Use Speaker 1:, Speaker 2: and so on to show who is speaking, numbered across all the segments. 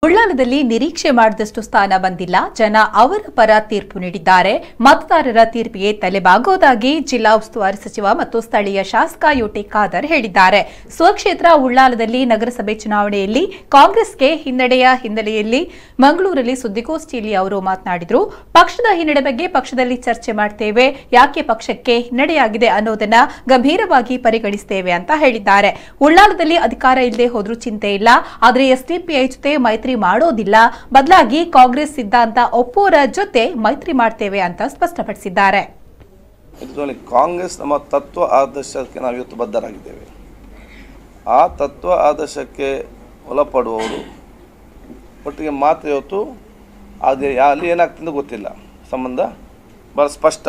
Speaker 1: ಉಳ್ಳಾಲದಲ್ಲಿ ನಿರೀಕ್ಷೆ ಮಾಡಿದಷ್ಟು ಸ್ಥಾನ ಬಂದಿಲ್ಲ ಜನ ಅವರ ಪರ ತೀರ್ಪು ನೀಡಿದ್ದಾರೆ ಮತದಾರರ ತೀರ್ಪಿಗೆ ತಲೆಬಾಗೋದಾಗಿ ಜಿಲ್ಲಾ ಉಸ್ತುವಾರಿ ಸಚಿವ ಮತ್ತು ಸ್ಥಳೀಯ ಶಾಸಕ ಯುಟಿ ಖಾದರ್ ಹೇಳಿದ್ದಾರೆ ಸ್ವಕ್ಷೇತ್ರ ಉಳ್ಳಾಲದಲ್ಲಿ ನಗರಸಭೆ ಚುನಾವಣೆಯಲ್ಲಿ ಕಾಂಗ್ರೆಸ್ಗೆ ಹಿನ್ನಡೆಯ ಹಿನ್ನೆಲೆಯಲ್ಲಿ ಮಂಗಳೂರಲ್ಲಿ ಸುದ್ದಿಗೋಷ್ಠಿಯಲ್ಲಿ ಅವರು ಮಾತನಾಡಿದರು ಪಕ್ಷದ ಹಿನ್ನಡೆ ಬಗ್ಗೆ ಪಕ್ಷದಲ್ಲಿ ಚರ್ಚೆ ಮಾಡ್ತೇವೆ ಯಾಕೆ ಪಕ್ಷಕ್ಕೆ ಹಿನ್ನಡೆಯಾಗಿದೆ ಅನ್ನೋದನ್ನ ಗಂಭೀರವಾಗಿ ಪರಿಗಣಿಸ್ತೇವೆ ಅಂತ ಹೇಳಿದ್ದಾರೆ ಉಳ್ಳಾಲದಲ್ಲಿ ಅಧಿಕಾರ ಇಲ್ಲದೆ ಹೋದ್ರೂ ಚಿಂತೆ ಇಲ್ಲ ಆದರೆ ಎಸ್ಡಿಪಿಐ ಜೊತೆ ಮೈತ್ರಿ ಮಾಡೋದಿಲ್ಲ ಬದಲಾಗಿ ಕಾಂಗ್ರೆಸ್ ಸಿದ್ಧಾಂತ ಒಪ್ಪೋರ ಜೊತೆ ಮೈತ್ರಿ ಮಾಡ್ತೇವೆ ಅಂತ ಸ್ಪಷ್ಟಪಡಿಸಿದ್ದಾರೆ
Speaker 2: ಇದರಲ್ಲಿ ಕಾಂಗ್ರೆಸ್ ನಮ್ಮ ತತ್ವ ಆದರ್ಶಕ್ಕೆ ನಾವು ಇವತ್ತು ಬದ್ಧರಾಗಿದ್ದೇವೆ ಆ ತತ್ವ ಆದರ್ಶಕ್ಕೆ ಒಳಪಡುವವರು ಒಟ್ಟಿಗೆ ಮಾತ್ರ ಇವತ್ತು ಅದೇ ಅಲ್ಲಿ ಏನಾಗ್ತದೆ ಗೊತ್ತಿಲ್ಲ ಸಂಬಂಧ ಭಾಳ ಸ್ಪಷ್ಟ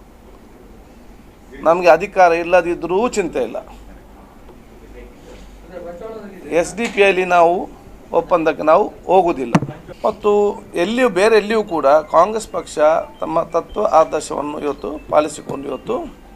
Speaker 2: ನಮಗೆ ಅಧಿಕಾರ ಇಲ್ಲದಿದ್ದರೂ ಚಿಂತೆ ಇಲ್ಲ ಎಸ್ ಡಿ ಪಿ ಐಲಿ ನಾವು ಒಪ್ಪಂದಕ್ಕೆ ನಾವು ಹೋಗುವುದಿಲ್ಲ ಮತ್ತು ಎಲ್ಲಿಯೂ ಬೇರೆ ಎಲ್ಲಿಯೂ ಕೂಡ ಕಾಂಗ್ರೆಸ್ ಪಕ್ಷ ತಮ್ಮ ತತ್ವ ಆದರ್ಶವನ್ನು ಇವತ್ತು ಪಾಲಿಸಿಕೊಂಡು ಇವತ್ತು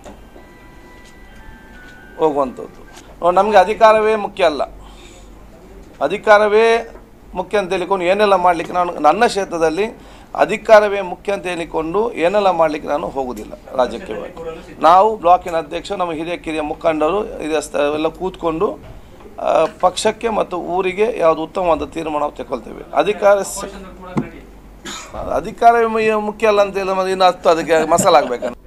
Speaker 2: ಹೋಗುವಂಥದ್ದು ನೋಡಿ, ನಮಗೆ ಅಧಿಕಾರವೇ ಮುಖ್ಯ ಅಲ್ಲ ಅಧಿಕಾರವೇ ಮುಖ್ಯ ಅಂತ ಹೇಳಿಕೊಂಡು ಏನೆಲ್ಲ ಮಾಡಲಿಕ್ಕೆ ನಾನು ನನ್ನ ಕ್ಷೇತ್ರದಲ್ಲಿ ಅಧಿಕಾರವೇ ಮುಖ್ಯ ಅಂತ ಹೇಳಿಕೊಂಡು ಏನೆಲ್ಲ ಮಾಡಲಿಕ್ಕೆ ನಾನು ಹೋಗುವುದಿಲ್ಲ ರಾಜ್ಯಕ್ಕೆ ನಾವು ಬ್ಲಾಕಿನ ಅಧ್ಯಕ್ಷ ನಮ್ಮ ಹಿರಿಯ ಕಿರಿಯ ಮುಖಂಡರು ಹಿರಿಯ ಸ್ಥ- ಎಲ್ಲ ಕೂತ್ಕೊಂಡು ಆ, ಪಕ್ಷಕ್ಕೆ ಮತ್ತು ಊರಿಗೆ ಯಾವುದು ಉತ್ತಮವಾದ ತೀರ್ಮಾನ ನಾವು ತಗೊಳ್ತೇವೆ ಅಧಿಕಾರ ಸ- ಅಧಿಕಾರವೇ ಮು- ಮುಖ್ಯ ಅಲ್ಲ ಅಂತ ಹೇಳಿ ಮತ್ತೆ ಇನ್ನು ಹತ್ತು ಅದಕ್ಕೆ ಮಸಾಲ ಆಗ್ಬೇಕಂತ